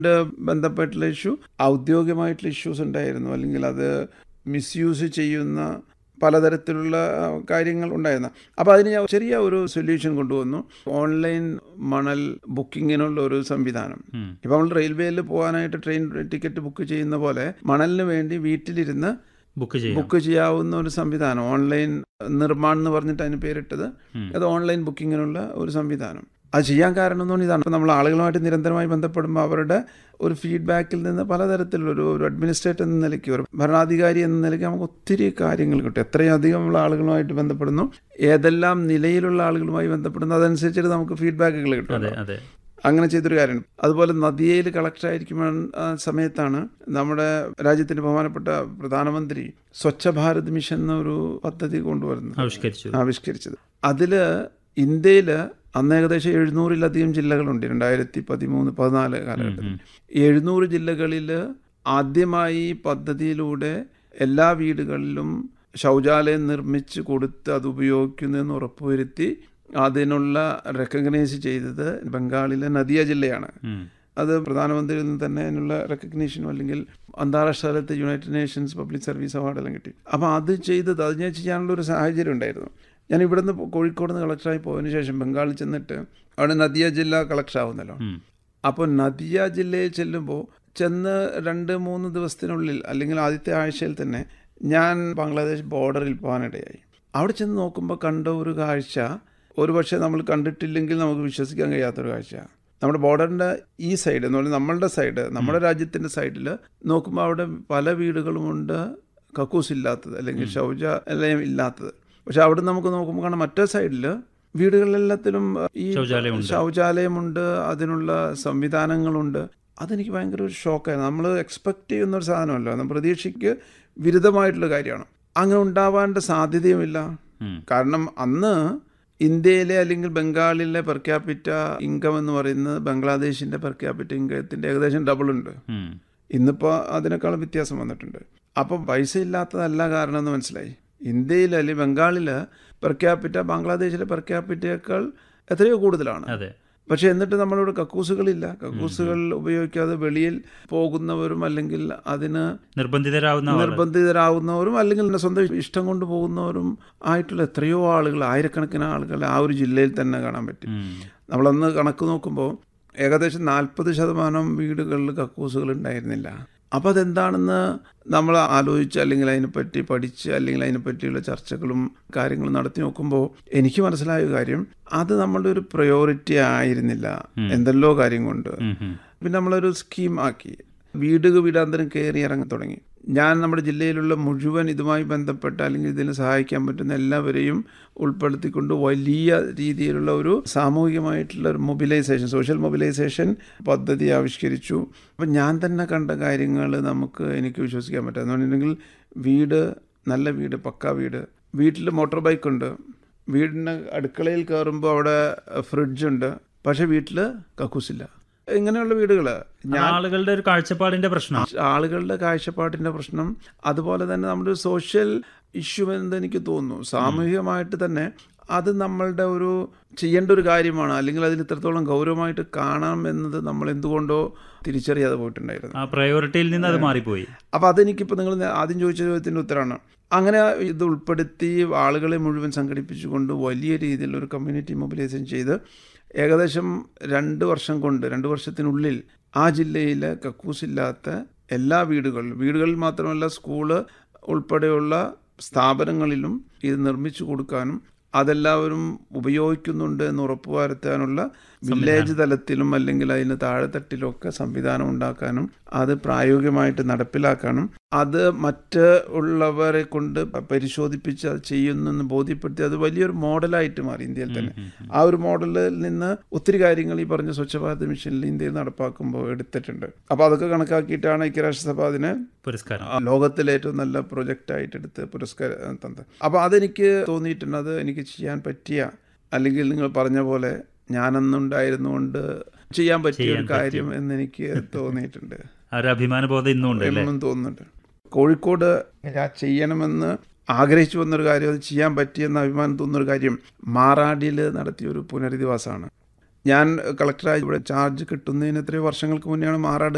ബന്ധപ്പെട്ടുള്ള issue ഔദ്യോഗികമായിട്ടുള്ള issues ഉണ്ടായിരുന്നു അല്ലെങ്കിൽ അത് മിസ്യൂസ് ചെയ്യുന്ന പലതരത്തിലുള്ള ആ, കാര്യങ്ങൾ ഉണ്ടായിരുന്നു അപ്പോൾ അതിന് ഞാൻ ചെറിയ ഒരു സൊല്യൂഷൻ കൊണ്ടുവന്നു ഓൺലൈൻ മണൽ ബുക്കിങ്ങിനുള്ള ഒരു സംവിധാനം ഇപ്പോൾ നമ്മൾ റെയിൽവേയിൽ പോകാനായിട്ട് ട്രെയിൻ ടിക്കറ്റ് ബുക്ക് ചെയ്യുന്ന പോലെ മണലിന് വേണ്ടി വീട്ടിലിരുന്ന് ബുക്ക് ചെയ്യാം ബുക്ക് ചെയ്യാവുന്ന ഒരു സംവിധാനം ഓൺലൈൻ നിർമ്മാൺ എന്ന് പറഞ്ഞിട്ട് അതിന് പേരിട്ടത് ഉം. അത് ഓൺലൈൻ ബുക്കിങ്ങിനുള്ള ഒരു സംവിധാനം അത് ചെയ്യാൻ കാരണം എന്ന് പറഞ്ഞാൽ ഇതാണ് ഇപ്പം നമ്മൾ ആളുകളുമായിട്ട് നിരന്തരമായി ബന്ധപ്പെടുമ്പോൾ അവരുടെ ഒരു ഫീഡ്ബാക്കിൽ നിന്ന് പലതരത്തിലുള്ള ഒരു ഒരു അഡ്മിനിസ്ട്രേറ്റർ എന്ന നിലയ്ക്ക് ഒരു ഭരണാധികാരി എന്ന നിലയ്ക്ക് നമുക്ക് ഒത്തിരി കാര്യങ്ങൾ കിട്ടും എത്രയധികം ഉള്ള ആളുകളുമായിട്ട് ബന്ധപ്പെടുന്നു ഏതെല്ലാം നിലയിലുള്ള ആളുകളുമായി ബന്ധപ്പെടുന്നു അതനുസരിച്ചിട്ട് നമുക്ക് ഫീഡ്ബാക്കുകൾ കിട്ടും അതെ അതെ അങ്ങനെ ചെയ്തൊരു കാര്യമാണ് അതുപോലെ നദിയയിൽ കളക്ടർ ആയിരിക്കുമ്പോൾ ആ സമയത്താണ് നമ്മുടെ രാജ്യത്തിന്റെ ബഹുമാനപ്പെട്ട പ്രധാനമന്ത്രി സ്വച്ഛ ഭാരത് മിഷൻ എന്നൊരു പദ്ധതി കൊണ്ടുവരുന്നത് ആവിഷ്കരിച്ചു ആവിഷ്കരിച്ചത് അതിൽ ഇന്ത്യയിൽ അന്ന് ഏകദേശം എഴുന്നൂറിലധികം ജില്ലകളുണ്ട് രണ്ടായിരത്തി പതിമൂന്ന് പതിനാല് കാലഘട്ടത്തിൽ എഴുന്നൂറ് ജില്ലകളിൽ ആദ്യമായി ഈ പദ്ധതിയിലൂടെ എല്ലാ വീടുകളിലും ശൗചാലയം നിർമ്മിച്ച് കൊടുത്ത് അത് ഉപയോഗിക്കുന്നതെന്ന് ഉറപ്പുവരുത്തി അതിനുള്ള റെക്കഗ്നൈസ് ചെയ്തത് ബംഗാളിലെ നദിയ ജില്ലയാണ് ഉം. അത് പ്രധാനമന്ത്രിയിൽ നിന്ന് തന്നെ അതിനുള്ള റെക്കഗ്നീഷനോ അല്ലെങ്കിൽ അന്താരാഷ്ട്ര തലത്തിൽ യുണൈറ്റഡ് നേഷൻസ് പബ്ലിക് സർവീസ് അവാർഡെല്ലാം കിട്ടി അപ്പോൾ അത് ചെയ്തത് അത് ഞാൻ ചെയ്യാനുള്ള ഒരു സാഹചര്യം ഉണ്ടായിരുന്നു ഞാൻ ഇവിടുന്ന് കോഴിക്കോട് നിന്ന് കളക്ടറായി പോയതിനു ശേഷം ബംഗാളിൽ ചെന്നിട്ട് അവിടെ നദിയ ജില്ല കളക്ടർ ആവുന്നല്ലോ ഉം. അപ്പോൾ നദിയ ജില്ലയിൽ ചെല്ലുമ്പോൾ ചെന്ന് രണ്ട് മൂന്ന് ദിവസത്തിനുള്ളിൽ അല്ലെങ്കിൽ ആദ്യത്തെ ആഴ്ചയിൽ തന്നെ ഞാൻ ബംഗ്ലാദേശ് ബോർഡറിൽ പോകാനിടയായി അവിടെ ചെന്ന് നോക്കുമ്പോൾ കണ്ട ഒരു കാഴ്ച ഒരു പക്ഷേ നമ്മൾ കണ്ടിട്ടില്ലെങ്കിൽ നമുക്ക് വിശ്വസിക്കാൻ കഴിയാത്തൊരു കാഴ്ച നമ്മുടെ ബോർഡറിൻ്റെ ഈ സൈഡ് എന്ന് പറഞ്ഞാൽ നമ്മളുടെ സൈഡ് നമ്മുടെ രാജ്യത്തിൻ്റെ സൈഡിൽ നോക്കുമ്പോൾ അവിടെ പല വീടുകളുമുണ്ട് കക്കൂസ് ഇല്ലാത്തത് അല്ലെങ്കിൽ ശൗചാലയം ഇല്ലാത്തത് പക്ഷെ അവിടെ നമുക്ക് നോക്കുമ്പോൾ കാണാം മറ്റേ സൈഡിൽ വീടുകളിലെല്ലാത്തിലും ഈ ശൗചാലയമുണ്ട്. ശൗചാലയമുണ്ട് അതിനുള്ള സംവിധാനങ്ങളുണ്ട് അതെനിക്ക് ഭയങ്കര ഒരു ഷോക്കായിരുന്നു നമ്മൾ എക്സ്പെക്ട് ചെയ്യുന്ന ഒരു സാധനമല്ല നമ്മൾ പ്രതീക്ഷയ്ക്ക് വിരുദ്ധമായിട്ടുള്ള കാര്യമാണ് അങ്ങനെ ഉണ്ടാവാണ്ട സാധ്യതയുമില്ല ഉം. കാരണം അന്ന് ഇന്ത്യയിലെ അല്ലെങ്കിൽ ബംഗാളിലെ പെർ ക്യാപിറ്റ ഇൻകം എന്ന് പറയുന്നത് ബംഗ്ലാദേശിൻ്റെ പെർ ക്യാപിറ്റ ഇൻകത്തിൻ്റെ ഏകദേശം ഡബിൾ ഉണ്ട് ഉം. ഇന്നിപ്പോൾ അതിനേക്കാളും വ്യത്യാസം വന്നിട്ടുണ്ട് അപ്പം പൈസ ഇല്ലാത്തതല്ല കാരണം എന്ന് മനസ്സിലായി ഇന്ത്യയിൽ അല്ലെങ്കിൽ ബംഗാളിൽ പെർ ക്യാപിറ്റ ബംഗ്ലാദേശിലെ പെർ ക്യാപിറ്റയേക്കാൾ എത്രയോ കൂടുതലാണ് അതെ പക്ഷെ എന്നിട്ട് നമ്മളിവിടെ കക്കൂസുകളില്ല കക്കൂസുകൾ ഉപയോഗിക്കാതെ വെളിയിൽ പോകുന്നവരും അല്ലെങ്കിൽ അതിന് നിർബന്ധിതരാവുന്ന ആള്. നിർബന്ധിതരാകുന്നവരും അല്ലെങ്കിൽ തന്നെ സ്വന്തം ഇഷ്ടം കൊണ്ട് പോകുന്നവരും ആയിട്ടുള്ള എത്രയോ ആളുകൾ ആയിരക്കണക്കിന് ആളുകൾ ആ ഒരു ജില്ലയിൽ തന്നെ കാണാൻ പറ്റും ഉം. നമ്മളന്ന് കണക്ക് നോക്കുമ്പോൾ ഏകദേശം നാൽപ്പത് ശതമാനം വീടുകളിൽ കക്കൂസുകൾ ഉണ്ടായിരുന്നില്ല അപ്പോൾ അതെന്താണെന്ന് നമ്മൾ ആലോചിച്ച് അല്ലെങ്കിൽ അതിനെപ്പറ്റി പഠിച്ച് അല്ലെങ്കിൽ അതിനെപ്പറ്റിയുള്ള ചർച്ചകളും കാര്യങ്ങളും നടത്തി നോക്കുമ്പോൾ എനിക്ക് മനസ്സിലായ ഒരു കാര്യം അത് നമ്മളുടെ ഒരു പ്രയോറിറ്റി ആയിരുന്നില്ല എന്തെല്ലോ കാര്യം കൊണ്ട് ഉം. ഉം. പിന്നെ നമ്മളൊരു സ്കീം ആക്കി വീട് വീടാന്തരം കയറി ഇറങ്ങി തുടങ്ങി ഞാൻ നമ്മുടെ ജില്ലയിലുള്ള മുഴുവൻ ഇതുമായി ബന്ധപ്പെട്ട അല്ലെങ്കിൽ ഇതിന് സഹായിക്കാൻ പറ്റുന്ന എല്ലാവരെയും ഉൾപ്പെടുത്തിക്കൊണ്ട് വലിയ രീതിയിലുള്ള ഒരു സാമൂഹികമായിട്ടുള്ള ഒരു മൊബിലൈസേഷൻ സോഷ്യൽ മൊബിലൈസേഷൻ പദ്ധതി ആവിഷ്കരിച്ചു അപ്പം ഞാൻ തന്നെ കണ്ട കാര്യങ്ങൾ നമുക്ക് എനിക്ക് വിശ്വസിക്കാൻ പറ്റും എന്ന് പറഞ്ഞിട്ടുണ്ടെങ്കിൽ വീട് നല്ല വീട് പക്കാ വീട് വീട്ടിൽ മോട്ടോർ ബൈക്ക് ഉണ്ട് വീടിൻ്റെ അടുക്കളയിൽ കയറുമ്പോൾ അവിടെ ഫ്രിഡ്ജുണ്ട് പക്ഷേ വീട്ടിൽ കക്കൂസില്ല ഇങ്ങനെയുള്ള വീടുകൾ ഞാൻ ആളുകളുടെ ഒരു കാഴ്ചപ്പാടിന്റെ പ്രശ്നം ആളുകളുടെ കാഴ്ചപ്പാടിൻ്റെ പ്രശ്നം അതുപോലെ തന്നെ നമ്മുടെ സോഷ്യൽ ഇഷ്യൂ എന്ന് എനിക്ക് തോന്നുന്നു സാമൂഹികമായിട്ട് തന്നെ അത് നമ്മളുടെ ഒരു ചെയ്യേണ്ട ഒരു കാര്യമാണ് അല്ലെങ്കിൽ അതിന് ഇത്രത്തോളം ഗൗരവമായിട്ട് കാണാം എന്നത് നമ്മൾ എന്തുകൊണ്ടോ തിരിച്ചറിയാതെ പോയിട്ടുണ്ടായിരുന്നു ആ പ്രയോറിറ്റിയിൽ നിന്ന് അത് മാറിപ്പോയി അപ്പോൾ അതെനിക്കിപ്പോൾ നിങ്ങൾ ആദ്യം ചോദിച്ച ചോദ്യത്തിൻ്റെ ഉത്തരമാണ് അങ്ങനെ ഇത് ഉൾപ്പെടുത്തി ആളുകളെ മുഴുവൻ സംഘടിപ്പിച്ചുകൊണ്ട് വലിയ രീതിയിൽ ഒരു കമ്മ്യൂണിറ്റി മൊബിലൈസേഷൻ ചെയ്ത് ഏകദേശം രണ്ട് വർഷം കൊണ്ട് രണ്ട് വർഷത്തിനുള്ളിൽ ആ ജില്ലയിൽ കക്കൂസില്ലാത്ത എല്ലാ വീടുകളിലും വീടുകളിൽ മാത്രമല്ല സ്കൂള് ഉൾപ്പെടെയുള്ള സ്ഥാപനങ്ങളിലും ഇത് നിർമ്മിച്ചു കൊടുക്കാനും അതെല്ലാവരും ഉപയോഗിക്കുന്നുണ്ട് എന്ന് ഉറപ്പുവരുത്താനുള്ള വില്ലേജ് തലത്തിലും അല്ലെങ്കിൽ അതിന് താഴെത്തട്ടിലൊക്കെ സംവിധാനം ഉണ്ടാക്കാനും അത് പ്രായോഗികമായിട്ട് നടപ്പിലാക്കാനും അത് മറ്റ് ഉള്ളവരെ കൊണ്ട് പരിശോധിപ്പിച്ച് അത് ചെയ്യുന്നെന്ന് ബോധ്യപ്പെടുത്തി അത് വലിയൊരു മോഡലായിട്ട് മാറി ഇന്ത്യയിൽ തന്നെ ആ ഒരു മോഡലിൽ നിന്ന് ഒത്തിരി കാര്യങ്ങൾ ഈ പറഞ്ഞ സ്വച്ഛ ഭാരത് മിഷനിൽ ഇന്ത്യയിൽ നടപ്പാക്കുമ്പോൾ എടുത്തിട്ടുണ്ട് അപ്പോൾ അതൊക്കെ കണക്കാക്കിയിട്ടാണ് ഐക്യരാഷ്ട്രസഭ അതിനെ പുരസ്കാരം ആ, ലോകത്തിലെ ഏറ്റവും നല്ല പ്രൊജക്റ്റ് ആയിട്ട് എടുത്ത് പുരസ്കാരം തന്നത് അപ്പോൾ അതെനിക്ക് തോന്നിയിട്ടുണ്ട് അത് എനിക്ക് ചെയ്യാൻ പറ്റിയ അല്ലെങ്കിൽ നിങ്ങൾ പറഞ്ഞ പോലെ ഞാനന്നുണ്ടായിരുന്നുകൊണ്ട് ചെയ്യാൻ പറ്റിയ ഒരു കാര്യം എന്ന് എനിക്ക് തോന്നിയിട്ടുണ്ട് ആ ഒരു അഭിമാനബോധം ഇന്നും ഉണ്ട് അല്ലേ എന്നും തോന്നുന്നുണ്ട് കോഴിക്കോട് ഞാൻ ചെയ്യണമെന്ന് ആഗ്രഹിച്ചു വന്നൊരു കാര്യം അത് ചെയ്യാൻ പറ്റിയെന്ന് അഭിമാനം തോന്നുന്നൊരു കാര്യം മാറാടിയിൽ നടത്തിയ ഒരു പുനരധിവാസമാണ് ഞാൻ കളക്ടറായി ഇവിടെ ചാർജ് കിട്ടുന്നതിന് എത്രയോ വർഷങ്ങൾക്ക് മുന്നെയാണ് മാറാട്